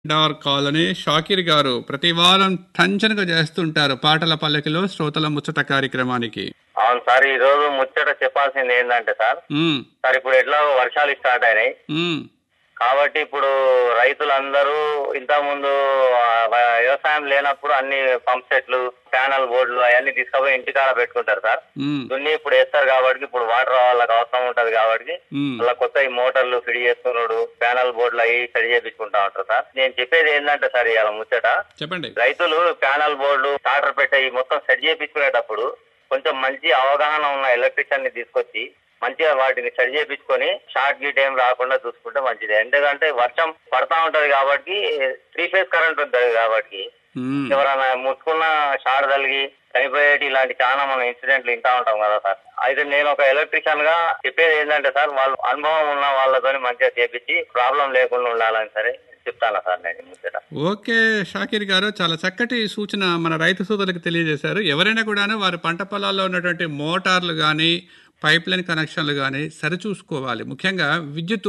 డార్ colony Shakir గారు ప్రతి వారం టంచనగా చేస్తుంటారు పాటల పల్లకిలో శ్రోతల ముచ్చట కార్యక్రమానికి అవును సార్ ఈ రోజు ముచ్చట చెప్పాల్సింది ఏంటంటే సార్ ఉమ్, సార్ ఇప్పుడు ఎట్లా వర్షాలు స్టార్ట్ అయినాయి ఉమ్, కాబట్టి ఇప్పుడు రైతులందరూ ఇంతకుముందు ఆ, వ- వ్యవసాయం లేనప్పుడు అన్ని పంప్ సెట్లు ప్యానల్ బోర్డులు అవన్నీ తీసుకుపోయి ఇంటికాడ పెట్టుకుంటారు సార్ ఉమ్, దున్ని ఇప్పుడు వేస్తారు కాబట్టి ఇప్పుడు వాటర్ వాళ్ళకి అవసరం ఉంటది కాబట్టి ఉమ్, అలా కొత్త ఈ మోటార్లు ఫిడి చేసుకున్నాడు ప్యానల్ బోర్డులు అవి సరి చేపించుకుంటా ఉంటారు సార్ నేను చెప్పేది ఏంటంటే సార్ ఇవాళ ముచ్చట చెప్పండి రైతులు ప్యానల్ బోర్డు స్టార్టర్ పెట్టే ఈ మొత్తం సెట్ చేయించుకునేటప్పుడు కొంచెం మంచి అవగాహన ఉన్న ఎలక్ట్రీషియన్ ని తీసుకొచ్చి మంచిగా వాటిని సెట్ చేయించుకొని షార్ట్ గీట్ ఏం రాకుండా చూసుకుంటే మంచిది ఎందుకంటే వర్షం పడతా ఉంటది కాబట్టి త్రీ ఫేజ్ కరెంట్ ఉంటది కాబట్టి ఉమ్, ఎవరైనా ముట్టుకున్న షార్ట్ తగిలి చనిపోయేటి ఇలాంటి చాలా మనం ఇన్సిడెంట్లు వింటా ఉంటాం కదా సార్ అయితే నేను ఒక ఎలక్ట్రీషియన్ గా చెప్పేది ఏంటంటే సార్ వాళ్ళు అనుభవం ఉన్న వాళ్ళతోని మంచిగా చేపించి ప్రాబ్లం లేకుండా ఉండాలని సరే చెప్తాను సార్ నేను ఈ ముచ్చట ఓకే షాకిర్ గారు చాలా చక్కటి సూచన మన రైతు సోదరులకు తెలియజేశారు ఎవరైనా కూడాను వారి పంట పొలాల్లో ఉన్నటువంటి మోటార్లు కానీ పైప్ లైన్ కనెక్షన్లు కానీ సరిచూసుకోవాలి ముఖ్యంగా విద్యుత్